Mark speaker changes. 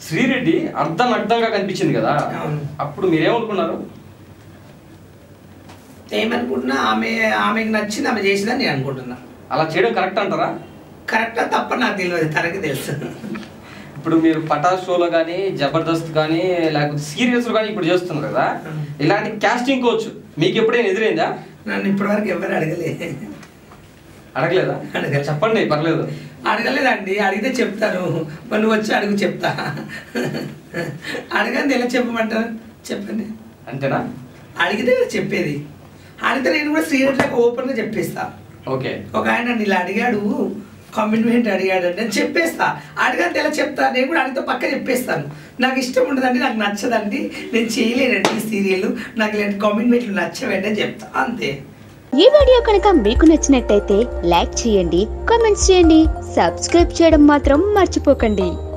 Speaker 1: శ్రీరెడ్డి అర్ధం అర్థంగా కనిపించింది కదా
Speaker 2: అవును.
Speaker 1: అప్పుడు మీరేమనుకున్నారు
Speaker 2: ఏమనుకుంటున్నా ఆమె ఆమెకి నచ్చింది ఆమె చేసిందని నేను అనుకుంటున్నా
Speaker 1: అలా చేయడం కరెక్ట్ అంటారా
Speaker 2: కరెక్టా తప్ప నాకు తెలియదు తనకి తెలుసు
Speaker 1: ఇప్పుడు మీరు పటాస్ షోలో కానీ జబర్దస్త్ కానీ లేకపోతే సీరియల్స్ కానీ ఇప్పుడు చేస్తున్నారు కదా ఇలాంటి కాస్టింగ్ కోచ్ మీకు ఎప్పుడైనా ఎదురైందా
Speaker 2: నన్ను ఇప్పటివరకు ఎవరు అడగలే
Speaker 1: అడగలేదా
Speaker 2: అడగలేదు.
Speaker 1: చెప్పండి పర్లేదు
Speaker 2: అడగలేదండి అడిగితే చెప్తాను మరి నువ్వు వచ్చి అడుగు చెప్తా అడగండి ఎలా చెప్పమంటారు చెప్పండి
Speaker 1: అంతేనా
Speaker 2: అడిగితే కదా చెప్పేది అడిగితే నేను కూడా శ్రీరెడ్డికి ఓపెన్గా చెప్పేస్తా
Speaker 1: ఓకే
Speaker 2: ఒక ఆయన నన్ను ఇలా అడిగాడు కమిట్మెంట్ అడిగాడు అంటే నేను చెప్పేస్తా అడగంటే ఎలా చెప్తా నేను కూడా అడిగితే పక్క చెప్పేస్తాను నాకు ఇష్టం ఉండదండి నాకు నచ్చదండి నేను చేయలేనండి ఈ సీరియల్ నాకు ఇలాంటి కామెంట్మెంట్లు నచ్చవండి అని చెప్తా అంతే
Speaker 3: ఈ వీడియో కనుక మీకు నచ్చినట్టయితే లైక్ చేయండి కామెంట్స్ చేయండి సబ్స్క్రైబ్ చేయడం మాత్రం మర్చిపోకండి